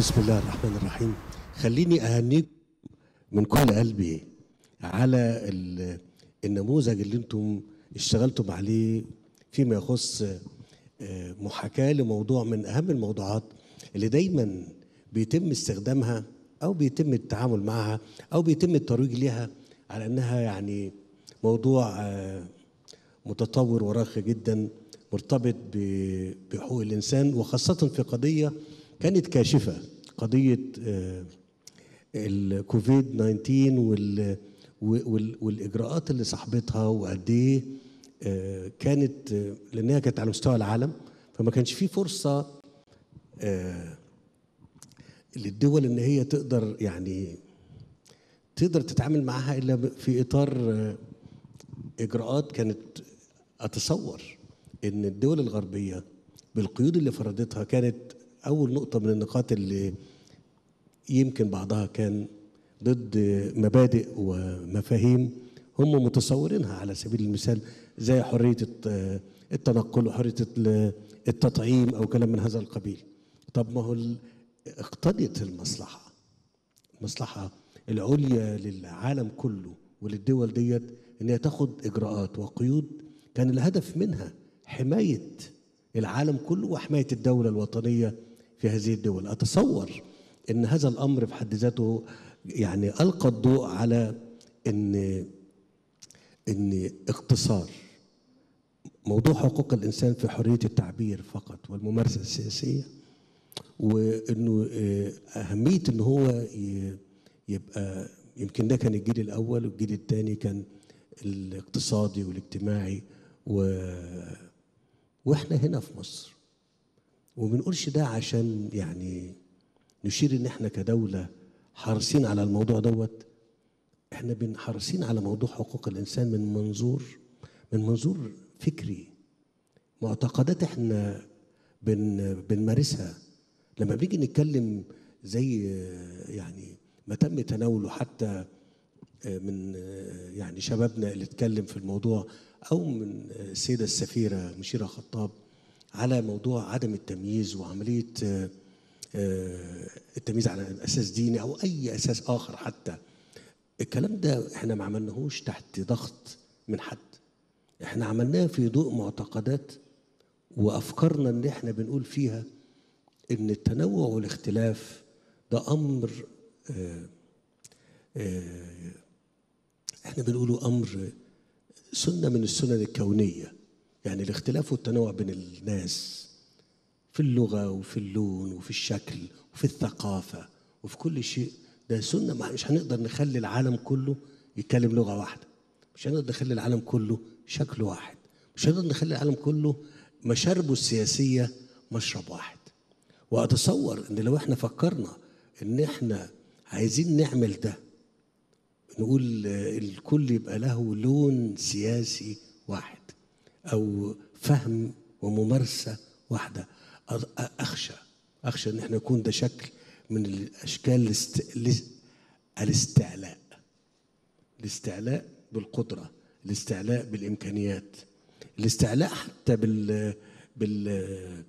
بسم الله الرحمن الرحيم خليني أهنيك من كل قلبي على ال- النموذج اللي انتم اشتغلتم عليه فيما يخص آه، محاكاة لموضوع من أهم الموضوعات اللي دايما بيتم استخدامها أو بيتم التعامل معها أو بيتم الترويج لها على أنها يعني موضوع آه، متطور وراقي جدا مرتبط ب- بحقوق الإنسان وخاصة في قضية كانت كاشفة قضية آه، الكوفيد 19 وال وال- والاجراءات اللي صاحبتها وقد ايه آه، كانت آه، لانها كانت على مستوى العالم فما كانش في فرصه آه، للدول ان هي تقدر يعني تقدر تتعامل معها الا ب- في اطار آه، اجراءات كانت اتصور ان الدول الغربيه بالقيود اللي فرضتها كانت اول نقطه من النقاط اللي يمكن بعضها كان ضد مبادئ ومفاهيم هم متصورينها على سبيل المثال زي حريه الت- التنقل وحريه ال- التطعيم او كلام من هذا القبيل طب ما هو ال- اقتضت المصلحه المصلحه العليا للعالم كله وللدول ديت ان هي تاخد اجراءات وقيود كان الهدف منها حمايه العالم كله وحمايه الدوله الوطنيه في هذه الدول اتصور ان هذا الامر في حد ذاته يعني القى الضوء على ان ان اختصار موضوع حقوق الانسان في حريه التعبير فقط والممارسه السياسيه وانه آه، اهميه ان هو ي- يبقى يمكن ده كان الجيل الاول والجيل الثاني كان الاقتصادي والاجتماعي و واحنا هنا في مصر وما بنقولش ده عشان يعني نشير ان احنا كدوله حريصين على الموضوع دوت احنا بن- حريصين على موضوع حقوق الانسان من منظور من منظور فكري معتقدات احنا بن بنمارسها لما بنيجي نتكلم زي آه، يعني ما تم تناوله حتى آه، من آه، يعني شبابنا اللي اتكلم في الموضوع او من آه، السيده السفيره مشيره خطاب على موضوع عدم التمييز وعمليه آه، آه، التمييز على اساس ديني او اي اساس اخر حتى الكلام ده احنا ما عملناهوش تحت ضغط من حد احنا عملناه في ضوء معتقدات وافكارنا اللي احنا بنقول فيها ان التنوع والاختلاف ده امر آه، آه، احنا بنقوله امر سنه من السنن الكونيه يعني الاختلاف والتنوع بين الناس في اللغه وفي اللون وفي الشكل وفي الثقافه وفي كل شيء ده سنه ما مش هنقدر نخلي العالم كله يتكلم لغه واحده مش هنقدر نخلي العالم كله شكل واحد مش هنقدر نخلي العالم كله مشاربه السياسيه مشرب واحد واتصور ان لو احنا فكرنا ان احنا عايزين نعمل ده نقول آه، الكل يبقى له لون سياسي واحد او فهم وممارسه واحده أ- أ- اخشى اخشى ان احنا يكون ده شكل من الاشكال الاست... الاس- الاستعلاء الاستعلاء بالقدره الاستعلاء بالامكانيات الاستعلاء حتى بال بال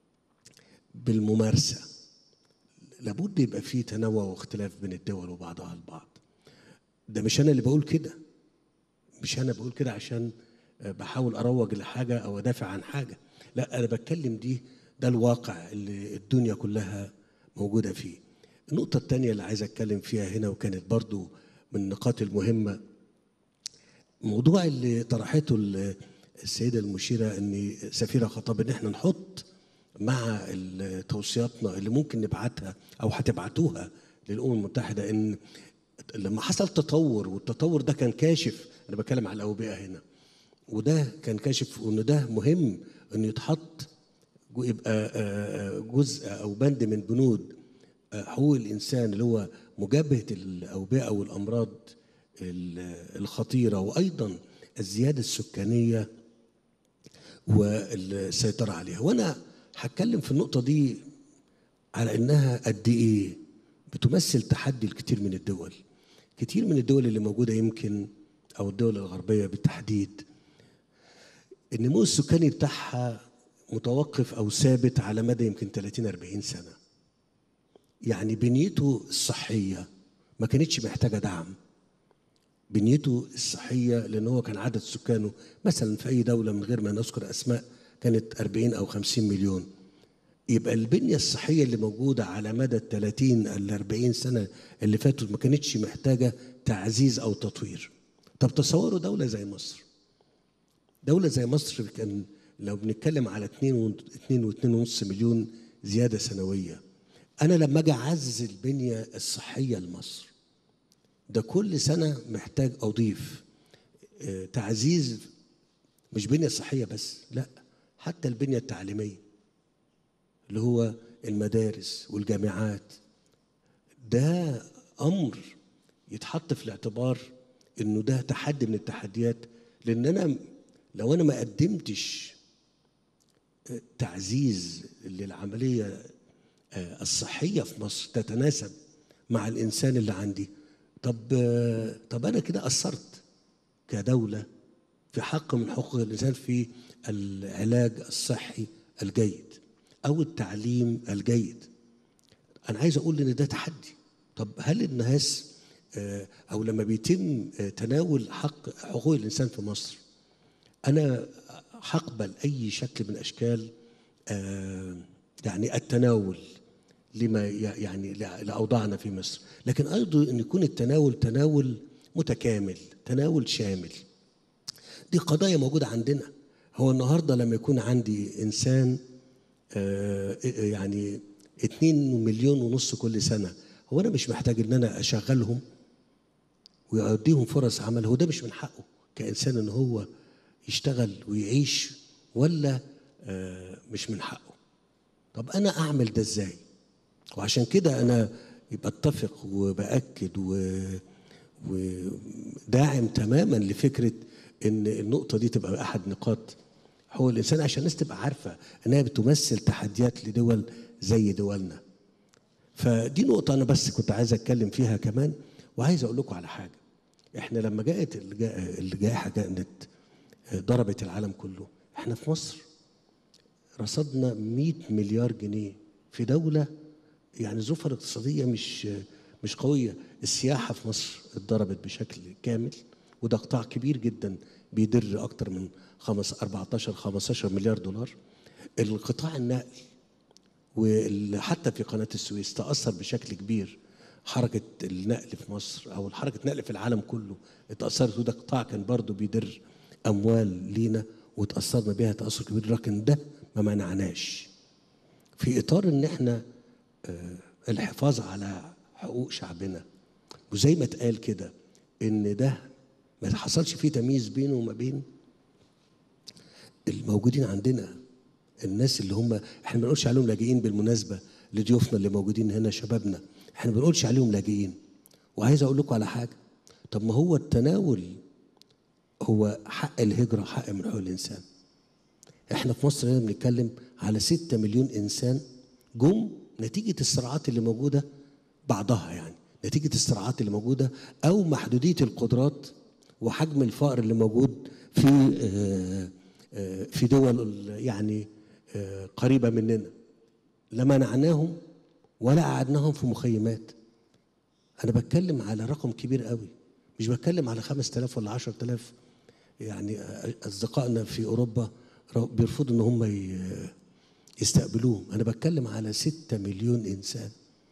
بالممارسه لابد يبقى فيه تنوع واختلاف بين الدول وبعضها البعض ده مش انا اللي بقول كده مش انا بقول كده عشان بحاول اروج لحاجه او ادافع عن حاجه لا انا بتكلم دي ده الواقع اللي الدنيا كلها موجوده فيه النقطه الثانيه اللي عايز اتكلم فيها هنا وكانت برضو من النقاط المهمه موضوع اللي طرحته ال- السيده المشيره ان سفيره خطاب ان احنا نحط مع ال- توصياتنا اللي ممكن نبعتها او هتبعتوها للامم المتحده ان لما حصل تطور والتطور ده كان كاشف انا بتكلم على الاوبئه هنا وده كان كاشف وان ده مهم انه يتحط جو- يبقى آه، آه، جزء او بند من بنود آه، حقوق الانسان اللي هو مجابهه الاوبئه والامراض ال- الخطيره وايضا الزياده السكانيه والسيطره عليها وانا هتكلم في النقطه دي على انها قد ايه بتمثل تحدي لكثير من الدول كتير من الدول اللي موجوده يمكن او الدول الغربيه بالتحديد النمو السكاني بتاعها متوقف او ثابت على مدى يمكن 30 40 سنه يعني بنيته الصحيه ما كانتش محتاجه دعم بنيته الصحيه لان هو كان عدد سكانه مثلا في اي دوله من غير ما نذكر اسماء كانت 40 او 50 مليون يبقى البنيه الصحيه اللي موجوده على مدى ال 30 ال 40 سنه اللي فاتوا ما كانتش محتاجه تعزيز او تطوير طب تصوروا دوله زي مصر دوله زي مصر كان لو بنتكلم على 2 2.5 مليون زياده سنويه انا لما اجي اعزز البنيه الصحيه لمصر ده كل سنه محتاج اضيف آه، تعزيز مش بنيه صحيه بس لا حتى البنيه التعليميه اللي هو المدارس والجامعات ده امر يتحط في الاعتبار انه ده تحدي من التحديات لان انا لو انا ما قدمتش آه، تعزيز للعمليه آه، الصحيه في مصر تتناسب مع الانسان اللي عندي طب آه، طب انا كده قصرت كدوله في حق من حقوق الانسان في العلاج الصحي الجيد او التعليم الجيد انا عايز اقول ان ده تحدي طب هل الناس آه، او لما بيتم آه، تناول حق حقوق الانسان في مصر انا هقبل اي شكل من اشكال آه، يعني التناول لما ي- يعني لاوضاعنا في مصر لكن ايضا ان يكون التناول تناول متكامل تناول شامل دي قضايا موجوده عندنا هو النهارده لما يكون عندي انسان آه، يعني اتنين مليون ونص كل سنه هو انا مش محتاج ان انا اشغلهم ويديهم فرص عمل هو ده مش من حقه كانسان ان هو يشتغل ويعيش ولا آه، مش من حقه طب انا اعمل ده ازاي وعشان كده انا بتفق وباكد و وداعم تماما لفكره ان النقطه دي تبقى احد نقاط حقوق الانسان عشان الناس تبقى عارفه انها بتمثل تحديات لدول زي دولنا فدي نقطه انا بس كنت عايز اتكلم فيها كمان وعايز اقول لكم على حاجه احنا لما جاءت الجا- الجائحه كانت ضربت العالم كله احنا في مصر رصدنا 100 مليار جنيه في دولة يعني ظروفها الاقتصادية مش مش قوية السياحة في مصر اتضربت بشكل كامل وده قطاع كبير جدا بيدر أكتر من خمس 14 15 مليار دولار القطاع النقل وحتى في قناة السويس تأثر بشكل كبير حركة النقل في مصر أو حركة النقل في العالم كله اتأثرت وده قطاع كان برضه بيدر أموال لينا وتأثرنا بيها تأثر كبير لكن ده ما منعناش في إطار إن إحنا آه، الحفاظ على حقوق شعبنا وزي ما اتقال كده إن ده ما حصلش فيه تمييز بينه وما بين الموجودين عندنا الناس اللي هم احنا ما بنقولش عليهم لاجئين بالمناسبه لضيوفنا اللي موجودين هنا شبابنا احنا ما بنقولش عليهم لاجئين وعايز اقول لكم على حاجه طب ما هو التناول هو حق الهجره حق من حقوق الانسان احنا في مصر هنا بنتكلم على 6 مليون انسان جم نتيجه الصراعات اللي موجوده بعضها يعني نتيجه الصراعات اللي موجوده او محدوديه القدرات وحجم الفقر اللي موجود في آه، آه، في دول يعني آه، قريبه مننا لا منعناهم ولا قعدناهم في مخيمات انا بتكلم على رقم كبير قوي مش بتكلم على 5000 ولا 10000 يعني اصدقائنا في اوروبا بيرفضوا ان هم ي- يستقبلوهم انا بتكلم على 6 مليون انسان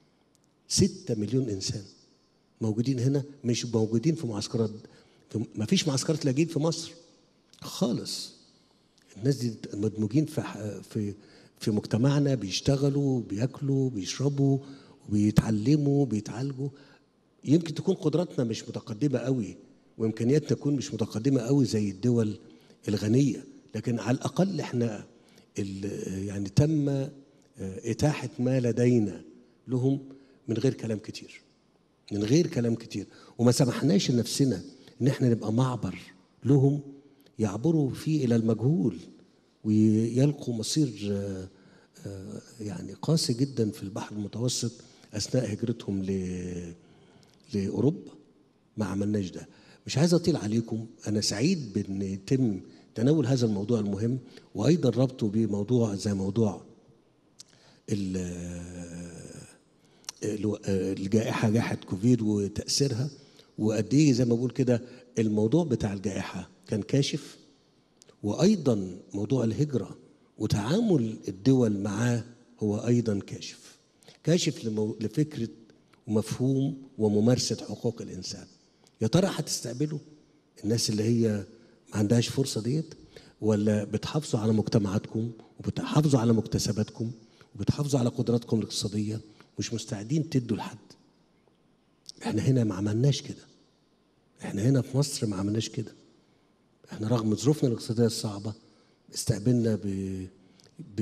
6 مليون انسان موجودين هنا مش موجودين في معسكرات ما فيش معسكرات لاجئين في مصر خالص الناس دي مدموجين في ح- في في مجتمعنا بيشتغلوا بياكلوا بيشربوا وبيتعلموا بيتعالجوا يمكن تكون قدراتنا مش متقدمه قوي وامكانياتنا تكون مش متقدمه قوي زي الدول الغنيه لكن على الاقل احنا ال- يعني تم آه، اتاحه ما لدينا لهم من غير كلام كتير من غير كلام كتير وما سمحناش لنفسنا ان احنا نبقى معبر لهم يعبروا فيه الى المجهول ويلقوا مصير آه، آه، يعني قاسي جدا في البحر المتوسط اثناء هجرتهم ل- لاوروبا ما عملناش ده مش عايز اطيل عليكم انا سعيد بان يتم تناول هذا الموضوع المهم وايضا ربطه بموضوع زي موضوع ال- الو- الجائحة جائحة كوفيد وتأثيرها وقد إيه زي ما بقول كده الموضوع بتاع الجائحة كان كاشف وأيضا موضوع الهجرة وتعامل الدول معاه هو أيضا كاشف كاشف لمو... لفكرة ومفهوم وممارسة حقوق الإنسان يا ترى هتستقبلوا الناس اللي هي ما عندهاش فرصة ديت ولا بتحافظوا على مجتمعاتكم وبتحافظوا على مكتسباتكم وبتحافظوا على قدراتكم الاقتصادية مش مستعدين تدوا لحد احنا هنا ما عملناش كده احنا هنا في مصر ما عملناش كده احنا رغم ظروفنا الاقتصادية الصعبة استقبلنا ب ب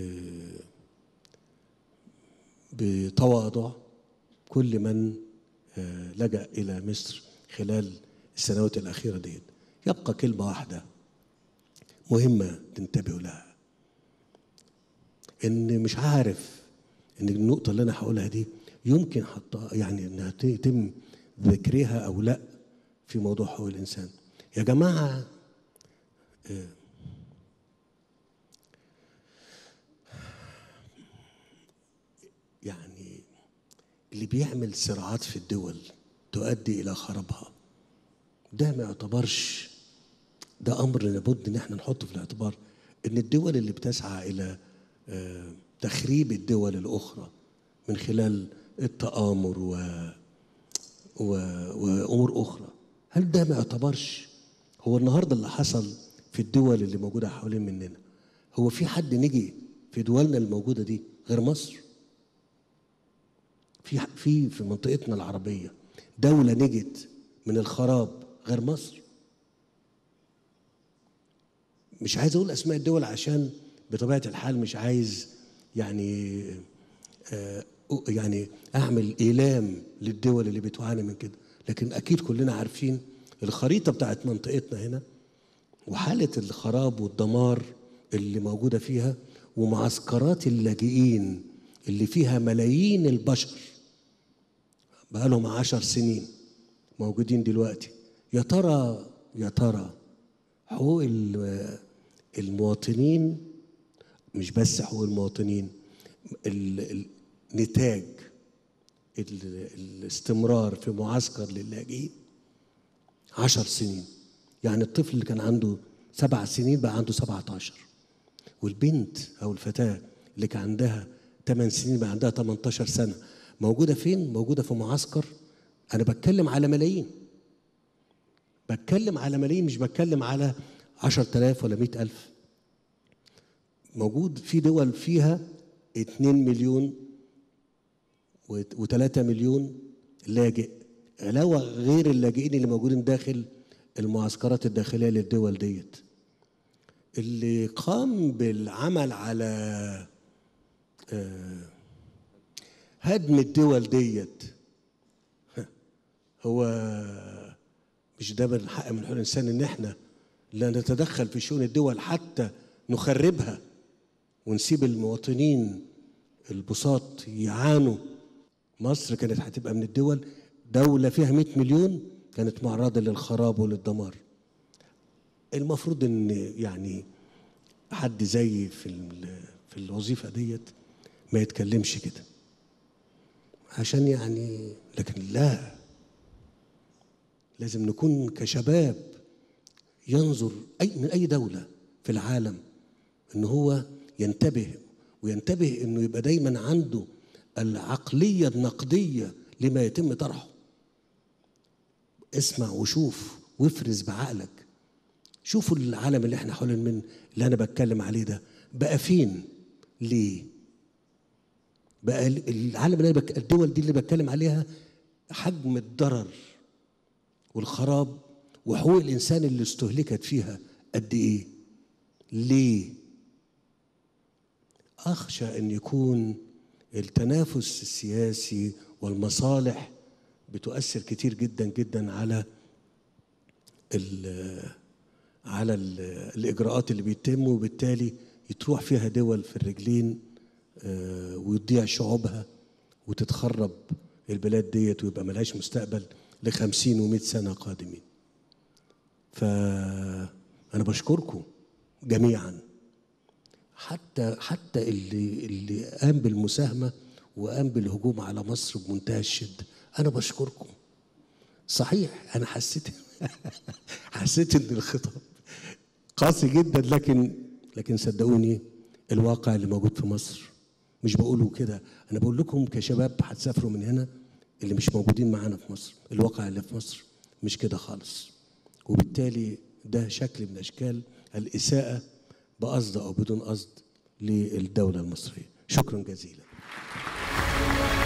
بتواضع كل من آه، لجأ إلى مصر خلال السنوات الأخيرة ديت يبقى كلمة واحدة مهمة تنتبهوا لها إن مش عارف إن النقطة اللي أنا هقولها دي يمكن حتى يعني إنها ت- يتم ذكرها أو لا في موضوع حقوق الإنسان يا جماعة آه، يعني اللي بيعمل صراعات في الدول تؤدي الى خرابها ده ما يعتبرش ده امر لابد ان احنا نحطه في الاعتبار ان الدول اللي بتسعى الى آه، تخريب الدول الاخرى من خلال التآمر و و وامور اخرى هل ده ما يعتبرش هو النهارده اللي حصل في الدول اللي موجوده حوالين مننا هو في حد نجي في دولنا الموجوده دي غير مصر في في في منطقتنا العربيه دوله نجت من الخراب غير مصر مش عايز اقول اسماء الدول عشان بطبيعه الحال مش عايز يعني آه يعني اعمل ايلام للدول اللي بتعاني من كده لكن اكيد كلنا عارفين الخريطه بتاعت منطقتنا هنا وحاله الخراب والدمار اللي موجوده فيها ومعسكرات اللاجئين اللي فيها ملايين البشر بقالهم عشر سنين موجودين دلوقتي يا ترى يا ترى حقوق ال- المواطنين مش بس حقوق المواطنين ال- النتاج ال- الاستمرار في معسكر للاجئين عشر سنين يعني الطفل اللي كان عنده سبع سنين بقى عنده سبعة عشر والبنت أو الفتاة اللي كان عندها ثمان سنين بقى عندها 18 سنة موجودة فين؟ موجودة في معسكر أنا بتكلم على ملايين بتكلم على ملايين مش بتكلم على عشرة آلاف ولا مئة ألف موجود في دول فيها اتنين مليون وثلاثة مليون لاجئ علاوة غير اللاجئين اللي موجودين داخل المعسكرات الداخلية للدول ديت اللي قام بالعمل على آه، هدم الدول ديت هو مش ده من حق من حقوق الانسان ان احنا لا نتدخل في شؤون الدول حتى نخربها ونسيب المواطنين البساط يعانوا مصر كانت هتبقى من الدول دولة فيها 100 مليون كانت معرضة للخراب وللدمار المفروض ان يعني حد زي في ال- في الوظيفة ديت ما يتكلمش كده عشان يعني لكن لا لازم نكون كشباب ينظر أي من أي دولة في العالم إن هو ينتبه وينتبه إنه يبقى دايما عنده العقلية النقدية لما يتم طرحه اسمع وشوف وافرز بعقلك شوفوا العالم اللي احنا حوالين من اللي انا بتكلم عليه ده بقى فين ليه بقى ال- العالم اللي أنا بك... الدول دي اللي بتكلم عليها حجم الضرر والخراب وحقوق الانسان اللي استهلكت فيها قد ايه ليه اخشى ان يكون التنافس السياسي والمصالح بتؤثر كتير جدا جدا على ال على ال الاجراءات اللي بيتم وبالتالي يتروح فيها دول في الرجلين آه، ويضيع شعوبها وتتخرب البلاد ديت ويبقى ملهاش مستقبل لخمسين ومئة سنة قادمين فأنا بشكركم جميعا حتى حتى اللي اللي قام بالمساهمة وقام بالهجوم على مصر بمنتهى الشده انا بشكركم صحيح انا حسيت حسيت ان الخطاب قاسي جدا لكن لكن صدقوني الواقع اللي موجود في مصر مش بقوله كده انا بقول لكم كشباب هتسافروا من هنا اللي مش موجودين معانا في مصر الواقع اللي في مصر مش كده خالص وبالتالي ده شكل من اشكال الاساءه بقصد او بدون قصد للدوله المصريه شكرا جزيلا